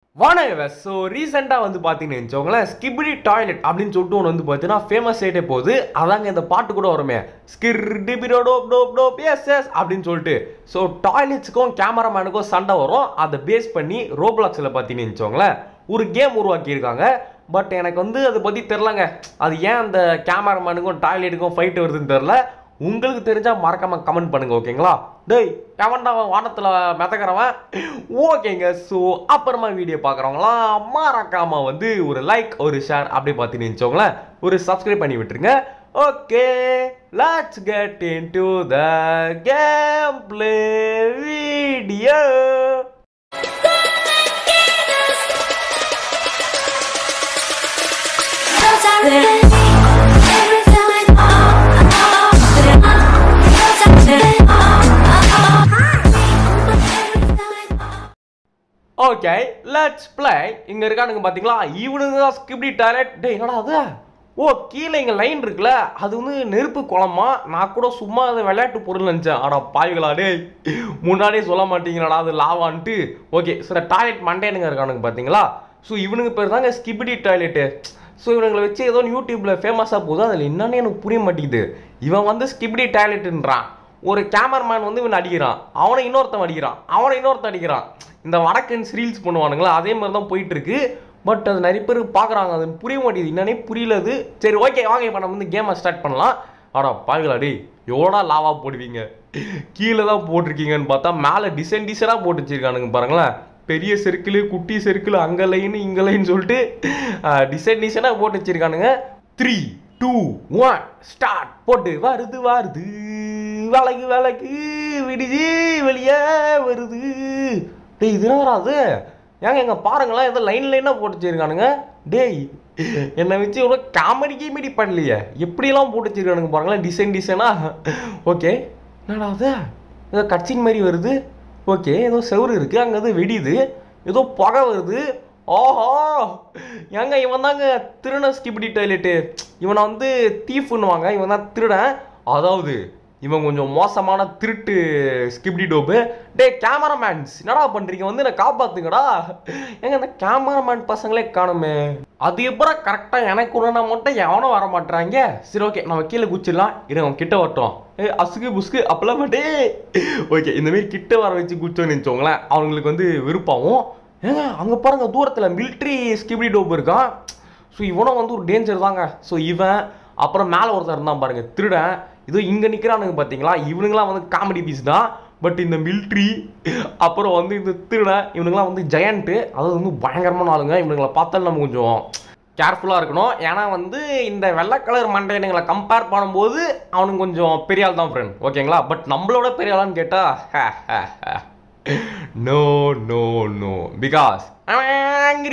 வானக ஸோ ரீசெண்டாக வந்து பார்த்தீங்கன்னு வச்சுக்கோங்களேன் ஸ்கிபிடி டாய்லெட் அப்படின்னு சொல்லிட்டு ஒன்று வந்து பார்த்தீங்கன்னா ஃபேமஸ் ஆகிட்டே போகுது அதாங்க இந்த பாட்டு கூட வருமே skibidi dop dop dop yes yes அப்படின்னு சொல்லிட்டு ஸோ டாய்லெட்ஸுக்கும் கேமராமேனுக்கும் சண்டை வரும் அதை பேஸ் பண்ணி ரோப்ளாக்ஸில் பார்த்தீங்கன்னு வச்சுக்கோங்களேன் ஒரு கேம் உருவாக்கியிருக்காங்க பட் எனக்கு வந்து அதை பற்றி தெரிலங்க அது ஏன் அந்த கேமராமேனுக்கும் டாய்லெட்டுக்கும் ஃபைட் வருதுன்னு தெரில உங்களுக்கு தெரிஞ்சா மறக்காம கமெண்ட் பண்ணுங்க ஓகேங்களா டேய் எவன்டா அவன் வானத்தில் மிதக்கிறவன் ஓகேங்க ஸோ அப்புறமா வீடியோ பார்க்குறவங்களாம் மறக்காம வந்து ஒரு லைக் ஒரு ஷேர் அப்படி பார்த்தீங்கன்னு வச்சோங்களேன் ஒரு சப்ஸ்கிரைப் பண்ணி விட்டுருங்க okay let's get into the game play video okay let's play இங்க இருக்கானுங்க பாத்தீங்களா இவனுங்க தான் ஸ்கிப்டி டாய்லெட் டேய் என்னடா அது ஓ கீழே இங்க லைன் இருக்குல்ல அது வந்து நெருப்பு குளமா நான் கூட சும்மா அதை விளையாட்டு பொருள் நினச்சேன் ஆடா பாய்களா டேய் முன்னாடியே சொல்ல மாட்டீங்களாடா அது லாவான்ட்டு ஓகே சில டாய்லெட் மண்டேனுங்க இருக்கானுங்க பாத்தீங்களா ஸோ இவனுங்க பேர் தாங்க ஸ்கிபிடி டாய்லெட்டு ஸோ இவனுங்களை வச்சு ஏதோ யூடியூப்பில் ஃபேமஸாக போகுது அதில் என்னன்னு எனக்கு புரிய மாட்டேங்குது இவன் வந்து ஸ்கிபிடி டாய்லெட்டுன்றான் ஒரு கேமராமேன் வந்து இவன் அடிக்கிறான் அவனை இன்னொருத்தன் அடிக்கிறான் அவனை இன்னொருத்தன் அடிக்கிறான் இந்த வடக்கன்ஸ் ரீல்ஸ் பண்ணுவானுங்களா அதே மாதிரி தான் போயிட்டு இருக்கு பட் அது நிறைய பேர் பார்க்குறாங்க அது புரிய மாட்டேங்குது என்னன்னே புரியல அது சரி ஓகே வாங்க இப்போ நம்ம வந்து கேமை ஸ்டார்ட் பண்ணலாம் ஆடா பாருங்களா டேய் எவ்வளோடா லாவா போடுவீங்க கீழே தான் போட்டிருக்கீங்கன்னு பார்த்தா மேலே டிசைன் டிசைனாக போட்டு வச்சிருக்கானுங்க பாருங்களேன் பெரிய சர்க்கிள் குட்டி சர்க்கிள் அங்கே லைன் இங்கே லைன் சொல்லிட்டு டிசைன் டிசைனாக போட்டு வச்சிருக்கானுங்க த்ரீ டூ ஒன் ஸ்டார்ட் போட்டு வருது வருது விளக்கு விளக்கு விடுது வெளியே வருது டேய் இது என்ன வராது ஏங்க எங்க பாருங்களேன் ஏதோ லைன் லைனாக போட்டு வச்சிருக்கானுங்க டேய் என்னை வச்சு இவ்வளோ காமெடி கீமெடி பண்ணலையே எப்படியெல்லாம் போட்டு வச்சிருக்கானுங்க பாருங்களேன் டிசைன் டிசைனாக ஓகே என்னடா அது ஏதோ கட்சின் மாதிரி வருது ஓகே ஏதோ செவுரு இருக்குது அங்கே ஏதோ வெடியுது ஏதோ புகை வருது ஓஹோ ஏங்க இவன் தாங்க திருடன் ஸ்கிபிடி டாய்லெட்டு இவனை வந்து தீஃப்னுவாங்க இவன் தான் திருடன் அதாவது இவன் கொஞ்சம் மோசமான திருட்டு ஸ்கிப்டி டோப்பு டே கேமராமேன்ஸ் என்னடா பண்ணுறீங்க வந்து என்னை காப்பாத்துங்கடா ஏங்க இந்த கேமராமேன் பசங்களே காணுமே அது எப்பறம் கரெக்டாக எனக்கு ஒன்றுனா மட்டும் எவனும் வர மாட்டாங்க சரி ஓகே நம்ம கீழே குச்சிடலாம் இருங்க அவன் கிட்ட வரட்டும் ஏ அசுகு புஸ்கு அப்பெல்லாம் மாட்டே ஓகே இந்த மாதிரி கிட்ட வர வச்சு குச்சோன்னு நினச்சோங்களேன் அவங்களுக்கு வந்து விருப்பாவும் ஏங்க அங்கே பாருங்க தூரத்தில் மிலிட்ரி ஸ்கிப்டி டோப் இருக்கான் ஸோ இவனும் வந்து ஒரு டேஞ்சர் தாங்க ஸோ இவன் அப்புறம் மேலே ஒருத்தர் இருந்தான் பாருங்க திருடன் இதோ இங்கே நிற்கிறானுங்க பார்த்தீங்களா இவனுங்களாம் வந்து காமெடி பீஸ் தான் பட் இந்த மிலிட்ரி அப்புறம் வந்து இந்த திருடன் இவனுங்களாம் வந்து ஜெயண்ட்டு அதாவது வந்து பயங்கரமான ஆளுங்க இவனுங்களை பார்த்தாலும் நம்ம கொஞ்சம் கேர்ஃபுல்லாக இருக்கணும் ஏன்னா வந்து இந்த வெள்ளை கலர் மண்டையனுங்களை கம்பேர் பண்ணும்போது அவனுங்க கொஞ்சம் பெரிய ஆள் தான் ஃப்ரெண்ட் ஓகேங்களா பட் நம்மளோட பெரிய ஆளான்னு கேட்டால் no no no because angry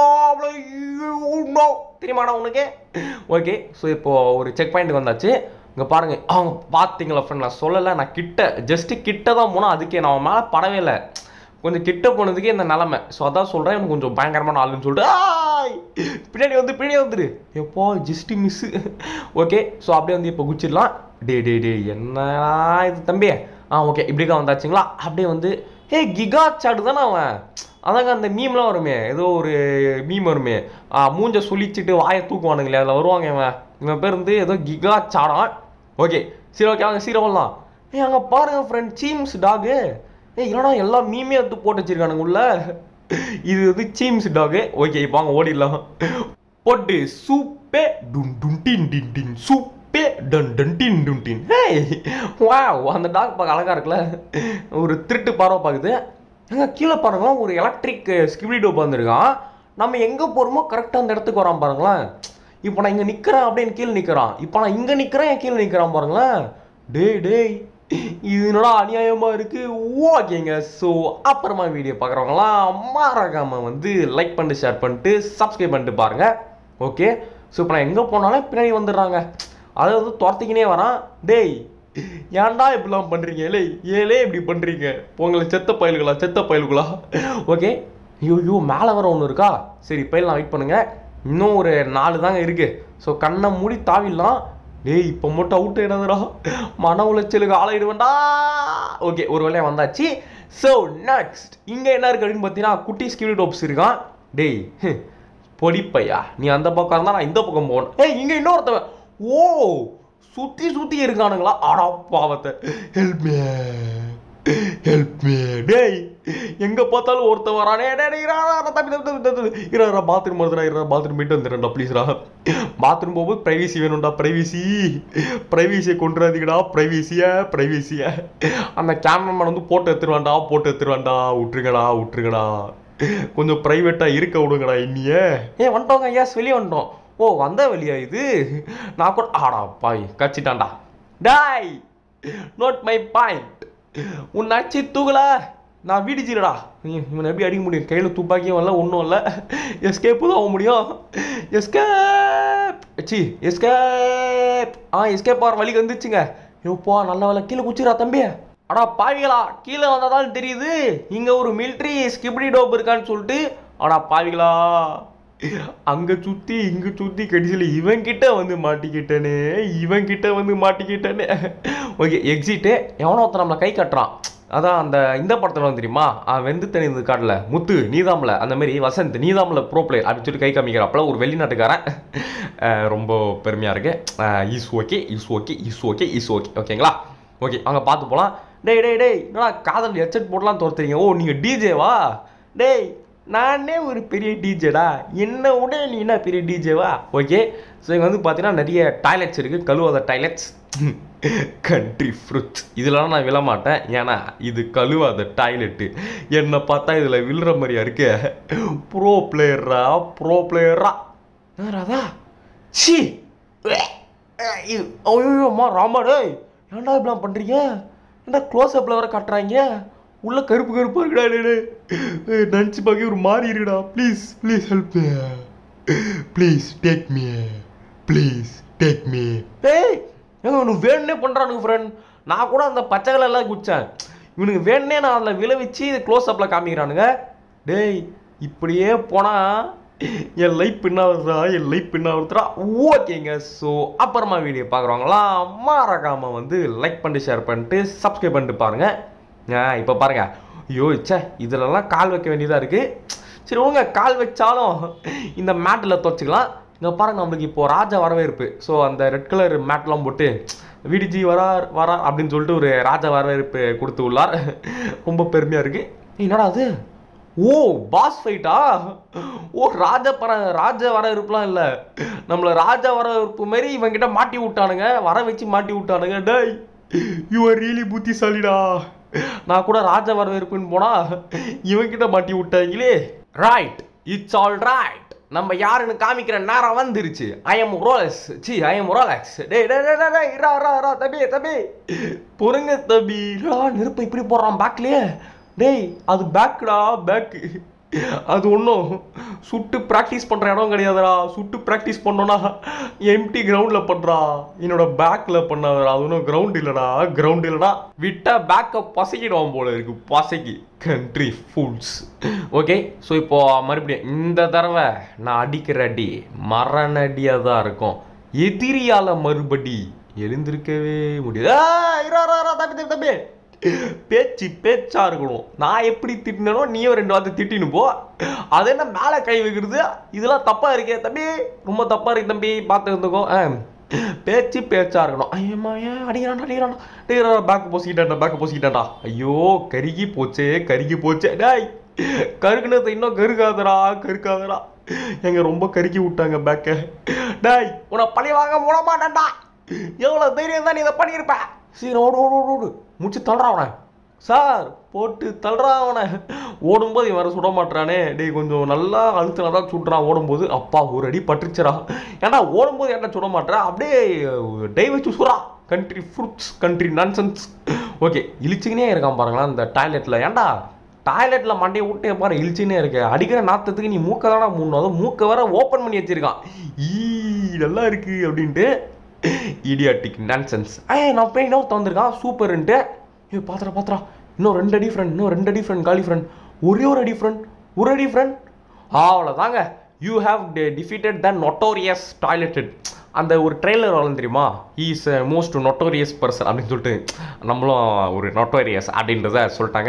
no தெரியுமாடா உனக்கு ஓகே ஸோ இப்போ ஒரு செக் பாயிண்ட் வந்தாச்சு இங்கே பாருங்க அவங்க பார்த்தீங்களா ஃப்ரெண்ட் நான் சொல்லலை நான் கிட்ட ஜஸ்ட்டு கிட்ட தான் போனால் அதுக்கே நான் மேலே படவே இல்லை கொஞ்சம் கிட்ட போனதுக்கே இந்த நிலமை ஸோ அதான் சொல்கிறேன் எனக்கு கொஞ்சம் பயங்கரமான ஆளுன்னு சொல்லிட்டு ஆய்! பின்னாடி வந்து பின்னாடி வந்துரு எப்போ ஜஸ்ட் மிஸ்ஸு ஓகே ஸோ அப்படியே வந்து இப்போ குச்சிடலாம் டே டே டே என்னடா இது தம்பி ஆ ஓகே இப்படிக்கா வந்தாச்சுங்களா அப்படியே வந்து ஹே கிகா சாடு தானே அவன் அதாங்க அந்த மீம்லாம் வருமே ஏதோ ஒரு மீம் வருமே ஆ, மூஞ்ச சுழிச்சிட்டு வாயை தூக்குவானுங்களே அதில் வருவாங்க இவன் இவன் பேர் வந்து ஏதோ கிகா சாடான் ஓகே சரி ஓகே அவங்க சீரம் வரலாம் ஏய் அங்கே பாருங்க ஃப்ரெண்ட் சீம்ஸ் டாகு ஏய் என்னடா எல்லா மீமே எடுத்து போட்டு வச்சிருக்கானுங்க உள்ள இது வந்து சீம்ஸ் டாகு ஓகே இப்போ வாங்க ஓடிடலாம் போட்டு சூப்பே டுன் டுன் டின் டின் டின் சூப்பே டன் டன் டின் டுன் டின் ஹேய் வாவ் அந்த டாக் பார்க்க அழகா இருக்குல்ல ஒரு திருட்டு பார்வை பார்க்குது எங்க கீழே பாருங்களேன் ஒரு எலக்ட்ரிக் ஸ்கிபிடி டோப் வந்திருக்கான் நம்ம எங்கே போகிறோமோ கரெக்டாக அந்த இடத்துக்கு வரான் பாருங்களேன் இப்போ நான் இங்கே நிற்கிறேன் அப்படின்னு கீழே நிற்கிறான் இப்போ நான் இங்கே நிற்கிறேன் என் கீழே நிற்கிறான் பாருங்களேன் டேய் டேய் இது என்னடா அநியாயமாக இருக்குது ஓகேங்க ஸோ அப்புறமா வீடியோ பார்க்குறவங்களாம் மறக்காம வந்து லைக் பண்ணிட்டு ஷேர் பண்ணிட்டு சப்ஸ்கிரைப் பண்ணிட்டு பாருங்கள் ஓகே ஸோ இப்போ நான் எங்கே போனாலும் பின்னாடி வந்துடுறாங்க அதை வந்து துரத்திக்கினே வரான் டேய் ஏன்டா இப்படிலாம் பண்ணுறீங்க ஏலே ஏலே இப்படி பண்ணுறீங்க உங்களை செத்த பயலுகளா செத்த பயலுகளா ஓகே ஐயோ ஐயோ மேலே வர ஒன்று இருக்கா சரி போயிடலாம் வெயிட் பண்ணுங்க இன்னும் ஒரு நாலு தாங்க இருக்கு ஸோ கண்ணை மூடி தாவிடலாம் டேய் இப்போ மட்டும் அவுட் ஆயிடாதடா மன உளைச்சலுக்கு ஆளாயிடுவேன்டா ஓகே ஒரு வேலையை வந்தாச்சு ஸோ நெக்ஸ்ட் இங்கே என்ன இருக்கு அப்படின்னு பார்த்தீங்கன்னா குட்டி ஸ்கிவி டோப்ஸ் இருக்கான் டேய் ஹ், பொடிப்பையா நீ அந்த பக்கம் இருந்தா நான் இந்த பக்கம் போகணும் ஏய் இங்கே இன்னொருத்தவன் ஓ சுற்றி சுற்றி இருக்கானுங்களா அடா பாவத்தை ஹெல்ப் மீ ஹெல்ப் மீ டேய் எங்க பார்த்தாலும் ஒருத்தன் வரானே டேய் டேய், இரா, இரா, தம்பி தம்பி தம்பி தம்பி இரா இரா பாத்ரூம் வருதுடா இரா பாத்ரூம் போயிட்டு வந்துடுறேன்டா ப்ளீஸ்ரா பாத்ரூம் போகும்போது ப்ரைவசி வேணும்டா ப்ரைவசி ப்ரைவசியை கொண்டுறாதீங்கடா ப்ரைவசியை ப்ரைவசியை அந்த கேமராமேன் வந்து போட்டு எடுத்துருவான்டா போட்டு எடுத்துருவான்டா விட்டுருங்கடா விட்டுருங்கடா கொஞ்சம் ப்ரைவேட்டாக இருக்க விடுங்கடா இன்னிய ஏன் வந்துட்டோங்க ஐயா வெளியே வந்துட்டோம் ஓ வந்த வெளியா இது நான் கூட ஆடா பாய் கச்சிட்டான்டா டாய் நோட் மை பாயிண்ட் உன் அச்சி தூக்கல நான் வீடிச்சிடா இவனை எப்படி அடிக்க முடியும் கையில் துப்பாக்கியும் இல்லை ஒன்றும் இல்லை எஸ்கேப்பு தான் ஆக முடியும் எஸ்கேப் சி எஸ்கேப் ஆ எஸ்கேப் ஆகிற வழிக்கு வந்துச்சுங்க எப்போ நல்ல வேலை கீழே குச்சிரா தம்பி அடா பாவிகளா கீழே வந்தாதான் தெரியுது இங்கே ஒரு மிலிட்ரி ஸ்கிப்டி டோப் இருக்கான்னு சொல்லிட்டு அடா பாவிகளா அங்க சுத்தி இங்க சுத்தி கடைசியில் இவன் கிட்ட வந்து மாட்டிக்கிட்டேனே இவன் கிட்ட வந்து மாட்டிக்கிட்டேனே ஓகே எக்ஸிட்டு எவனோ ஒருத்தன் நம்மளை கை கட்டுறான் அதான் அந்த இந்த படத்தில் வந்து தெரியுமா அவன் வெந்து தனி காட்டல முத்து நீதாம்ல அந்த மாதிரி வசந்த் நீதாம்ல ப்ரோ பிளேயர் அப்படின்னு சொல்லி கை காமிக்கிறாப்புல ஒரு வெளிநாட்டுக்காரன் அஹ் ரொம்ப பெருமையாக இருக்கு is okay is okay is okay is okay ஓகேங்களா ஓகே அங்கே பார்த்து போகலாம் டேய் டேய் டேய் என்னடா காதல் ஹெட்செட் போட்டுலாம் துரத்துறீங்க ஓ நீங்கள் டிஜேவா டேய் நானே ஒரு பெரிய டிஜேடா என்ன விட நீ என்ன பெரிய டிஜேவா ஓகே ஸோ இங்கே வந்து பார்த்தீங்கன்னா நிறைய டாய்லெட்ஸ் இருக்குது கழுவாத டாய்லெட்ஸ் கண்ட்ரி ஃப்ரூட்ஸ் இதெல்லாம் நான் விழ மாட்டேன் ஏன்னா இது கழுவாத டாய்லெட்டு என்னை பார்த்தா இதில் விழுற மாதிரியா இருக்கு ப்ரோ பிளேயரா ப்ரோ பிளேயரா ராதா சி ஐயோம்மா ராமா டேய் ஏன்டா இப்படிலாம் பண்ணுறீங்க ஏன்டா க்ளோஸ் அப்பில் வர காட்டுறாங்க உள்ள கருப்பு கருப்பாக இருக்குடா டேய் நினச்சி பார்க்க ஒரு மாறி இருக்குடா please please help me please take me please take me டேய் ஏங்க இவனுக்கு வேணுனே பண்ணுறானுங்க ஃப்ரெண்ட் நான் கூட அந்த பச்சை கலர்லாம் குடித்தேன் இவனுக்கு வேணுனே நான் அதில் விளைவிச்சு க்ளோஸ் அப்பில் காமிக்கிறானுங்க டேய் இப்படியே போனால் என் லைஃப் பின்னாவுதுடா என் லைஃப் பின்னாவுதுடா ஓகேங்க ஸோ அப்புறமா வீடியோ பார்க்குறவங்களாம் மறக்காமல் வந்து லைக் பண்ணிட்டு ஷேர் பண்ணிட்டு சப்ஸ்கிரைப் பண்ணிட்டு பாருங்கள் ஆ இப்போ பாருங்க ஐயோ ச்சே இதிலலாம் கால் வைக்க வேண்டியதாக இருக்குது சரி உங்க கால் வச்சாலும் இந்த மேட்டில் துவச்சிக்கலாம் இங்கே பாருங்க நம்மளுக்கு இப்போ ராஜா வரவேற்பு ஸோ அந்த ரெட் கலர் மேட்லாம் போட்டு விடிஜி வரார் வரார் அப்படின்னு சொல்லிட்டு ஒரு ராஜா வரவேற்பு கொடுத்து உள்ளார் ரொம்ப பெருமையாக இருக்குது என்னடா அது ஓ பாஸ் ஃபைட்டா ஓ ராஜ பர ராஜ வரவேற்புலாம் இல்லை நம்மளை ராஜா வரவேற்பு மாரி இவங்கிட்ட மாட்டி விட்டானுங்க வர வச்சு மாட்டி விட்டானுங்க டேய் யூ ஆர் ரியலி புத்திசாலிடா நான் கூட ராஜ வரவேற்புன்னு போனா இவங்கிட்ட மாட்டி விட்டாங்களே ரைட் இட்ஸ் ஆல் ரைட் நம்ம யாருன்னு காமிக்கிற நேரம் வந்துருச்சு ஐ எம் ரோலக்ஸ் சி ஐ எம் ரோலக்ஸ் டேய் டேய் டேய், டேய் டேய் இரா இரா இரா தம்பி தம்பி பொறுங்க தம்பி இல்லடா நெருப்பு இப்படி போடுறான் பேக்லயே டேய் அது பேக்குடா பேக்கு அது ஒன்றும் சுட்டு ப்ராக்டிஸ் பண்ணுற இடம் கிடையாதுடா சுட்டு ப்ராக்டிஸ் பண்ணோன்னா எம்டி கிரவுண்டில் பண்ணுறா என்னோட பேக்கில் பண்ணாதடா அது ஒன்றும் கிரவுண்ட் இல்லைடா கிரவுண்ட் இல்லைடா விட்டா பேக்கை பசக்கிடுவான் போல இருக்கு பசக்கி கண்ட்ரி ஃபுல்ஸ் ஓகே ஸோ இப்போ மறுபடியும் இந்த தடவை நான் அடிக்கிற அடி மரண அடியாக தான் இருக்கும் எதிரியால மறுபடி எழுந்திருக்கவே முடியாது ஆ, இரா, இரா, இரா, தம்பி தம்பி தம்பி பேச்சு பேச்சா இருக்கணும் நான் எப்படி திட்டினோ நீயும் ரெண்டு வார்த்தை திட்டினு போ அது என்ன மேலே கை வைக்கிறது இதெல்லாம் தப்பா இருக்கே தம்பி ரொம்ப தப்பா இருக்கு தம்பி பார்த்து இருந்துக்கோ ஆ. பேச்சு பேச்சா இருக்கணும் ஐயம்மா ஏன் அடிக்கிறான்டா அடிக்கிறான்டா டேய் பேக் போசிக்கிட்டான்டா பேக் போசிக்கிட்டான்டா ஐயோ கருகி போச்சே கருகி போச்சே டேய் கருக்குனது இன்னும் கருக்காதடா கருக்காதடா எங்க ரொம்ப கருக்கி விட்டாங்க பேக்கை டேய் உன்னை பழி வாங்க விட மாட்டேன்டா எவ்வளோ தைரியம் தான் நீ இதை பண்ணியிருப்ப சரி ஓடு ஓடு ஓடு ஓடு முடிச்சு தள்ளுறா அவனை சார் போட்டு தள்ளுறா அவனை ஓடும்போது இவன் வேற சுட மாட்டானே டேய் கொஞ்சம் நல்லா அழுத்து நல்லா சுட்டுறான் ஓடும்போது அப்பா ஒரு அடி பட்டுச்சுடா ஏன்டா ஓடும்போது என்ன சுட மாட்டேறா அப்படியே டை வச்சு சுறா country fruits country nonsense okay இழிச்சுக்கினே இருக்கான் பாருங்களேன் இந்த டாய்லெட்டில் ஏன்டா டாய்லெட்டில் மண்டையை விட்டு பாரு இழிச்சுன்னே இருக்கு அடிக்கிற நாத்தத்துக்கு நீ மூக்க தானே மூடணும் அதுவும் மூக்க வேற ஓப்பன் பண்ணி வச்சிருக்கான் ஈ நல்லா இருக்கு அப்படின்ட்டு இடியாட்டிக் நான்சென்ஸ் ஏய் நான் போய் இன்னொருத்த வந்திருக்கான் சூப்பர்ன்ட்டு ஏய் பாத்திரா பாத்திரா இன்னும் ரெண்டு அடி ஃப்ரெண்ட் இன்னும் ரெண்டு அடி ஃப்ரெண்ட் காலி ஃப்ரெண்ட் ஒரே ஒரு அடி ஃப்ரெண்ட் ஒரு அடி ஃப்ரெண்ட் அவ்வளோதாங்க you have defeated the notorious toileted அந்த ஒரு ட்ரெய்லர் வரும் தெரியுமா இஸ் மோஸ்ட் நொட்டோரியஸ் பர்சன் அப்படின்னு சொல்லிட்டு நம்மளும் ஒரு நொட்டோரியஸ் அப்படின்றத சொல்லிட்டாங்க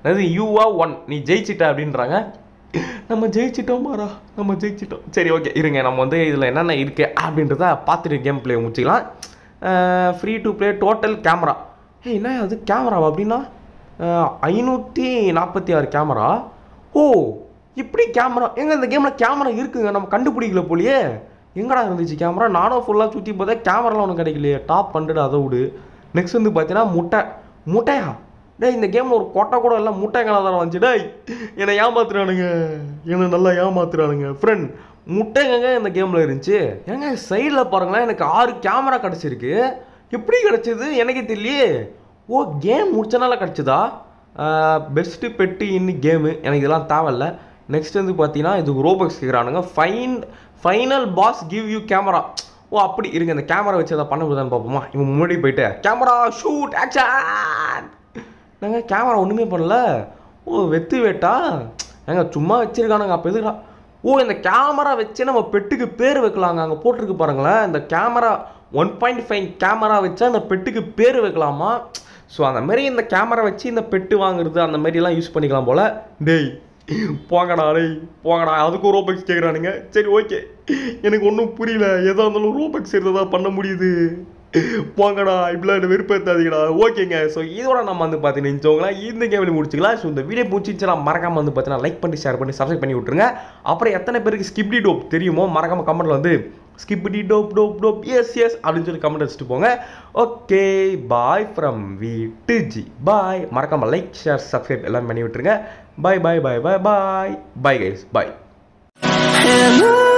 அதாவது யூவா ஒன் நீ ஜெயிச்சிட்ட அப்படின்றாங்க நம்ம ஜெயிச்சிட்டோம் மாறா நம்ம ஜெயிச்சிட்டோம் சரி ஓகே இருங்க நம்ம வந்து இதில் என்னென்ன இருக்குது அப்படின்றத பார்த்துட்டு கேம் ப்ளே முடிச்சிக்கலாம் free to play total camera ஏய் என்ன அது கேமராவா அப்படின்னா ஐநூற்றி நாற்பத்தி ஆறு கேமரா ஓ இப்படி கேமரா எங்க இந்த கேமில் கேமரா இருக்குங்க நம்ம கண்டுபிடிக்கல போலியே எங்கடா இருந்துச்சு கேமரா நானும் ஃபுல்லாக சுற்றி பார்த்தா கேமராலாம் ஒன்றும் கிடைக்கலையே டாப் ஹண்ட்ரட் அதை விடு நெக்ஸ்ட் வந்து பார்த்தீங்கன்னா முட்டை முட்டையா டேய் இந்த கேமில் ஒரு கொட்டை கூட இல்லை முட்டைங்களா தான் வந்துச்சு டேய் என்னை ஏமாத்துறானுங்க என்னை நல்லா ஏமாத்துறானுங்க ஃப்ரெண்ட் முட்டைங்க இந்த கேமில் இருந்துச்சு ஏங்க சைடில் பாருங்களேன் எனக்கு ஆறு கேமரா கிடச்சிருக்கு எப்படி கிடச்சிது எனக்கே தெரியலையே ஓ கேம் முடிச்சனால கிடச்சிதா பெஸ்ட்டு பெட்டு இன்னி கேமு எனக்கு இதெல்லாம் தேவையில்ல நெக்ஸ்ட் வந்து பார்த்தீங்கன்னா இது ரோபக்ஸ் கேட்குறானுங்க fine final boss give you camera ஓ அப்படி இருங்க இந்த கேமரா வச்சு அதை பண்ண முடியுதான்னு பார்ப்போமா இவன் முன்னாடி போயிட்டு கேமரா ஷூட் ஆக்ஷன் நாங்க கேமரா ஒன்றுமே பண்ணல ஓ வெத்து வேட்டா ஏங்க சும்மா வச்சிருக்கானுங்க அப்போ எதுக்குடா ஓ இந்த கேமரா வச்சு நம்ம பெட்டுக்கு பேர் வைக்கலாங்க அங்கே போட்டிருக்கு பாருங்களேன் இந்த camera one point five camera வச்சா அந்த பெட்டுக்கு பேர் வைக்கலாமா ஸோ அந்த மாதிரி இந்த கேமரா வச்சு இந்த பெட்டு வாங்குறது அந்த மாதிரிலாம் யூஸ் பண்ணிக்கலாம் போல டேய் போங்கடா டேய் போங்கடா அதுக்கும் ரோபக்ஸ் கேட்குறானுங்க சரி ஓகே எனக்கு ஒன்றும் புரியல எதாக இருந்தாலும் ரோபக்ஸ் இருந்தால் பண்ண முடியுது போங்கடா இப்படிலாம் என்ன வெறுப்பேற்றாதீங்கடா ஓகேங்க ஸோ இதோட நம்ம வந்து பார்த்தீங்கன்னா நினச்சவங்களா இந்த கேமில் முடிச்சுக்கலாம் ஸோ இந்த வீடியோ பிடிச்சிச்சுன்னா மறக்காம வந்து பார்த்தீங்கன்னா லைக் பண்ணி ஷேர் பண்ணி சப்ஸ்கிரைப் பண்ணி விட்ருங்க அப்புறம் எத்தனை பேருக்கு ஸ்கிப்டி டோப் தெரியுமோ மறக்காம கமெண்ட்ல வந்து skibidi dop dop dop yes yes அப்படின்னு சொல்லி கமெண்ட் வச்சுட்டு போங்க okay bye from V to G bye மறக்காம லைக் ஷேர் சப்ஸ்கிரைப் எல்லாம் பண்ணி விட்டுருங்க பாய் பாய் பாய் பாய் பாய் பாய் கைஸ் பாய் Hello.